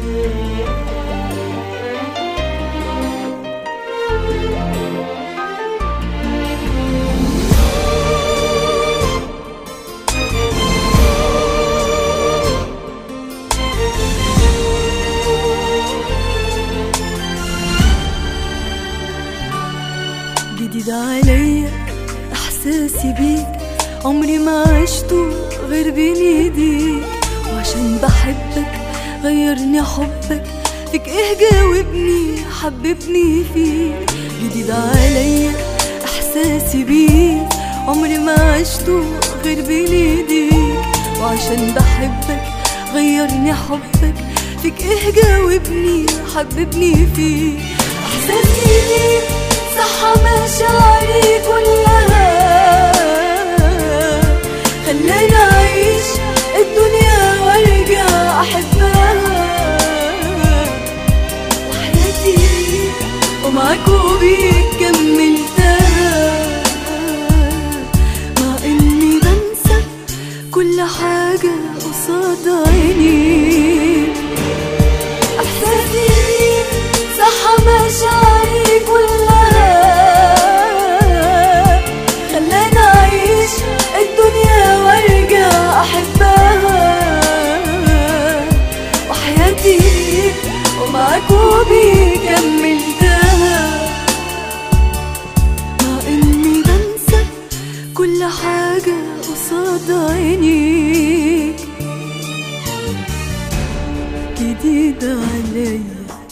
جديد عليا احساسي بيك عمري ما عشته غير بين ايديك وعشان بحبك غيرني حبك فيك ايه جاوبني حببني فيك جديد عليا احساسي بيك عمري ما عشته غير بين ايديك وعشان بحبك غيرني حبك فيك ايه جاوبني حببني فيك احساسي بيك صح مشاعري كلها خلاني اعيش الدنيا وارجع احبها وحياتي ليك ومعاك وبيك كملتها مع اني بنسى كل حاجة قصاد عينيك احساسي بيك صح مشاعري كلها خلاني اعيش الدنيا وارجع احبها وحياتي ليك ومعاك وبيك كملتها مع اني بنسى كل حاجة قصاد عينيك جديدة عليا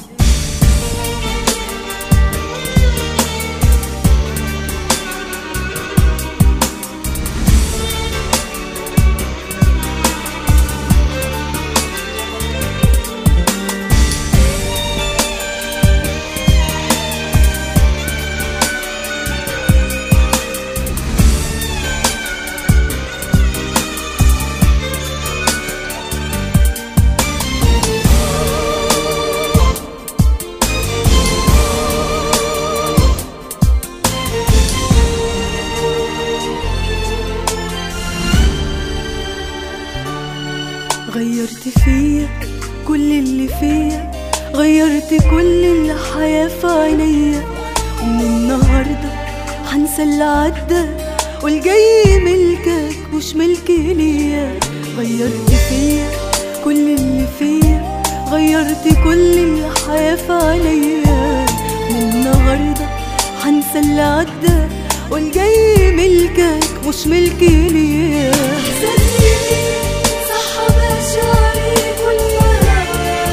غيرت فيا كل اللي فيا غيرت كل الحياة في عينيا ومن النهاردة هنسى اللي عدى والجاي ملكك مش ملكي ليا غيرت فيا كل اللي فيا غيرت كل الحياة في عينيا من النهاردة هنسى اللي عدى والجاي ملكك مش ملكي ليا احساسي بيك صح مشاعري كلها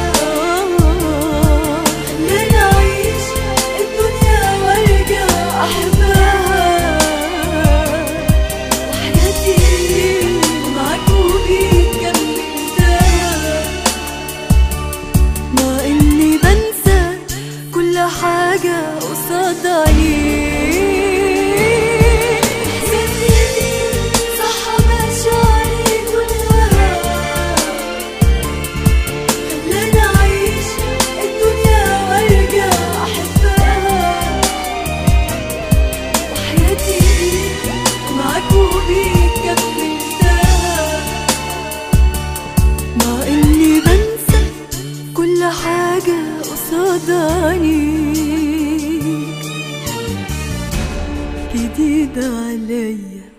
خلاني اعيش الدنيا وارجع احبها وحياتي ليك معاك وبيك كملتها مع اني بنسى كل حاجة قصاد عينيك احساسي بيك صح مشاعري كلها خلاني اعيش الدنيا وارجع احبها وحياتي ليك معاك وبيك كملتها مع اني بنسى كل حاجة قصاد عينيك جديدة عليا